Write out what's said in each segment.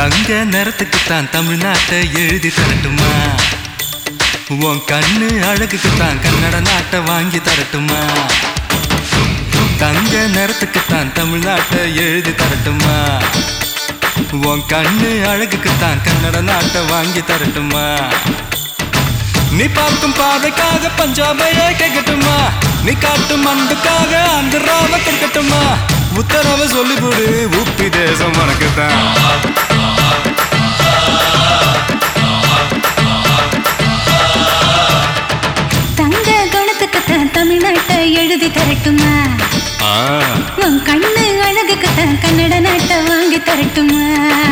தங்க நிறத்துக்கு தான் தமிழ்நாட்டை எழுதி தரட்டுமா உன் கண்ணு அழகுக்கு தான் கன்னட நாட்டை வாங்கி தரட்டுமா தங்க நிறத்துக்கு தான் தமிழ்நாட்டை எழுதி தரட்டுமா உன் கண்ணு அழகுக்கு தான் கன்னட நாட்டை வாங்கி தரட்டுமா நீ பார்க்கும் பார்வைக்காக பஞ்சாபையே கேட்கட்டுமா நீ காட்டும் அன்புக்காக அந்த ராவ கொடுக்கட்டுமா உத்தரவை சொல்லிவிடு உப்பி தேசம் உனக்கு தான் தங்க குணத்துக்கு தான் தமிழ்நாட்டை எழுதி தரட்டுமா உன் கண்ணு அழகுக்கு தான் கன்னட நாட்டை வாங்கி தரட்டுமா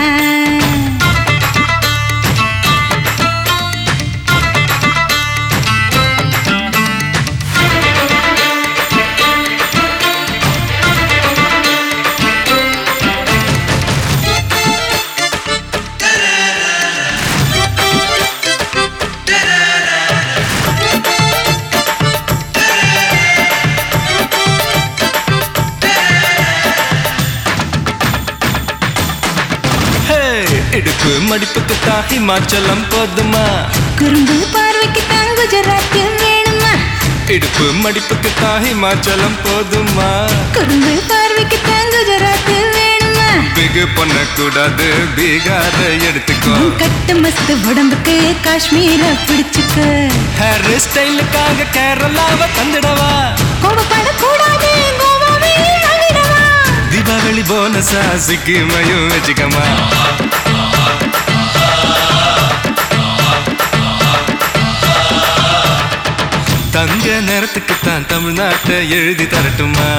ஹே, இடுப்பு மடிப்புக்கு தான் ஹிமாச்சலம் போதுமா குறும்பு பார்வைக்கு தான் குஜராத் வேணுமா இடுப்பு மடிப்புக்கு தான் ஹிமாச்சலம் போதுமா குறும்பு பார்வைக்கு தான் குஜராத் வேணுமா பிகு பண்ணக்கூடாது பீகார எடுத்துக்கோ உன் கட்டு மஸ்து உடம்புக்கு காஷ்மீர பிடிச்சுக்க ஹேர் ஸ்டைலுக்காக கேரளாவை தந்துடவா கோபப்படக்கூடாது கோவாவே வாங்கிடவா தீபாவளி போனஸா சிக்கிமையும் வச்சுக்கமா தங்க நேரத்துக்கு தான் தமிழ்நாட்டை எழுதி தரட்டுமா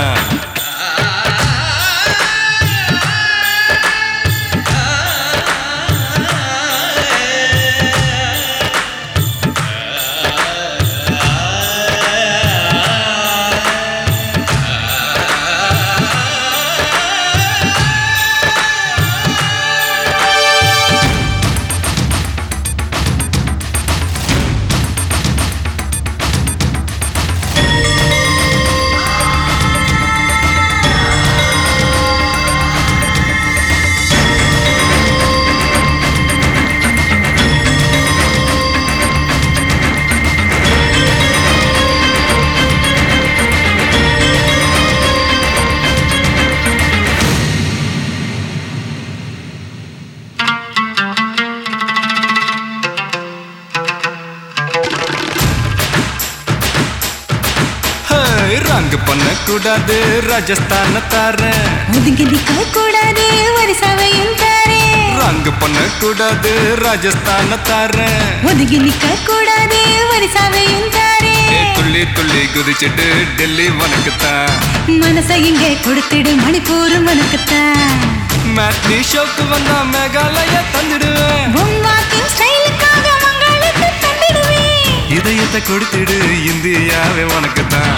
ஹே, ரங்கு பண்ணக்கூடாது ராஜஸ்தான தாரேன் ஒதுங்கி நிக்க கூடாது வரிசவையும் தாரே ரங்கு பண்ணக்கூடாது ராஜஸ்தான தாரேன் ஒதுங்கி நிக்க கூடாது வரிசவையும் தாரே ஏ, துள்ளி துள்ளி குதிச்சிட்டு டெல்லி உனக்குத்தான் மனசை இங்கே கொடுத்துடு மணிப்பூர் உனக்குத்தான் மேட்னி ஷோக்கு வந்தா மேகாலய தந்துடுவேன் உன் வாக்கின் ஸ்டைலுக்காக மங்களுக்கு தந்திடுவேன் இதயத்தை கொடுத்துடு இந்தியாவே உனக்குத்தான்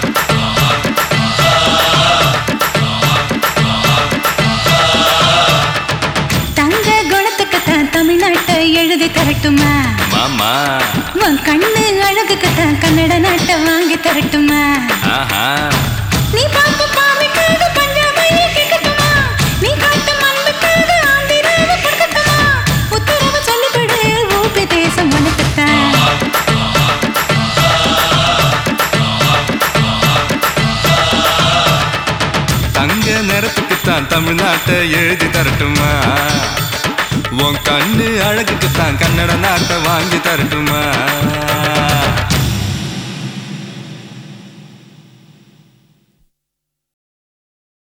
தங்க குணத்துக்கு தான் தமிழ்நாட்டை எழுதி தரட்டுமா மாமா உன் கண்ணு அழகுக்கு தான் கன்னட நாட்டை வாங்கி தரட்டுமா ஆஹா நீ பார்க்கும் பாவைக்காக பஞ்சாபையே கேட்கட்டுமா நீ காட்டும் அன்புக்காக ஆந்திராவை கொடுக்கட்டுமா உத்தரவு சொல்லிவிடு ஊபி தேசம் உனக்குத்தான் தங்க நிறத்துக்கு தான் தமிழ்நாட்டை எழுதி தரட்டுமா உன் கண்ணு அழகுக்கு தான் கன்னட நாட்டை வாங்கி தரட்டுமா